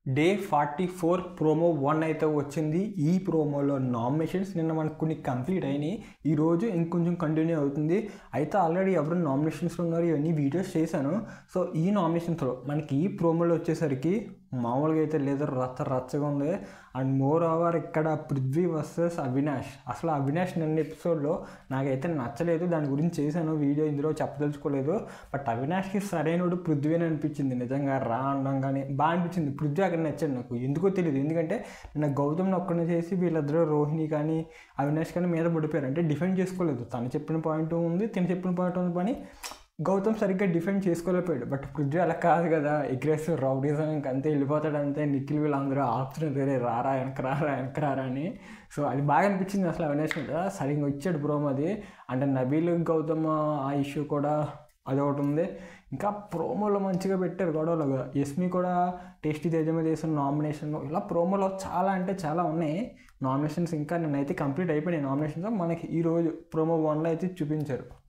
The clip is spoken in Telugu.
day forty four promo one అయితే వచ్చింది ఈ ప్రోమోలో నామినేషన్స్ నిన్న మనకు కొన్ని కంప్లీట్ అయినాయి ఈరోజు ఇంకొంచెం కంటిన్యూ అవుతుంది అయితే ఆల్రెడీ ఎవరు నామినేషన్స్లో ఉన్నారు ఇవన్నీ వీడియోస్ చేశాను సో ఈ నామినేషన్స్లో మనకి ఈ ప్రోమోలో వచ్చేసరికి మామూలుగా అయితే లేదు రచ్చ రచ్చగా ఉంది అండ్ మోర్ ఓవర్ ఇక్కడ పృథ్వీ వర్సెస్ అవినాష్ అసలు అవినాష్ నిన్న ఎపిసోడ్లో నాకైతే నచ్చలేదు దాని గురించి చేశాను వీడియో ఇందులో చెప్పదలుచుకోలేదు బట్ అవినాష్కి సరైనడు పృథ్వీ అని అనిపించింది నిజంగా రా అనడం కానీ బాగా అనిపించింది పృథ్వీ అక్కడ నచ్చాడు నాకు ఎందుకో తెలియదు ఎందుకంటే నిన్న గౌతమ్ ఒక్కడిని చేసి వీళ్ళిద్దరూ రోహిణి కానీ అవినాష్ కానీ మీద పడిపోయారు అంటే డిఫెండ్ చేసుకోలేదు తను చెప్పిన పాయింట్ ఉంది తిని చెప్పిన పాయింట్ ఉంది కానీ గౌతమ్ సరిగ్గా డిఫెండ్ చేసుకోలేకపోయాడు బట్ పృథ్వీ అలా కాదు కదా అగ్రెసివ్ రౌడీజం ఇంక అంతే వెళ్ళిపోతాడు అంతే నిఖిల్ వీళ్ళందరూ ఆపుతున్నారు వేరే రారా వెనక రారా వెనక రారా అని సో అది బాగా అనిపించింది అసలు అవినాష్ మీద సరిగ్గా వచ్చాడు ప్రోమో అది అంటే నబీల్ గౌతమ్ ఆ ఇష్యూ కూడా అది ఒకటి ఉంది ఇంకా ప్రోమోలో మంచిగా పెట్టారు గొడవలు ఎస్మి కూడా టేస్టీ తేజ మీద వేసిన నామినేషన్ ఇలా ప్రోమోలో చాలా అంటే చాలా ఉన్నాయి నామినేషన్స్ ఇంకా నేనైతే కంప్లీట్ అయిపోయినాయి నామినేషన్స్ మనకి ఈరోజు ప్రోమో వన్లో అయితే చూపించారు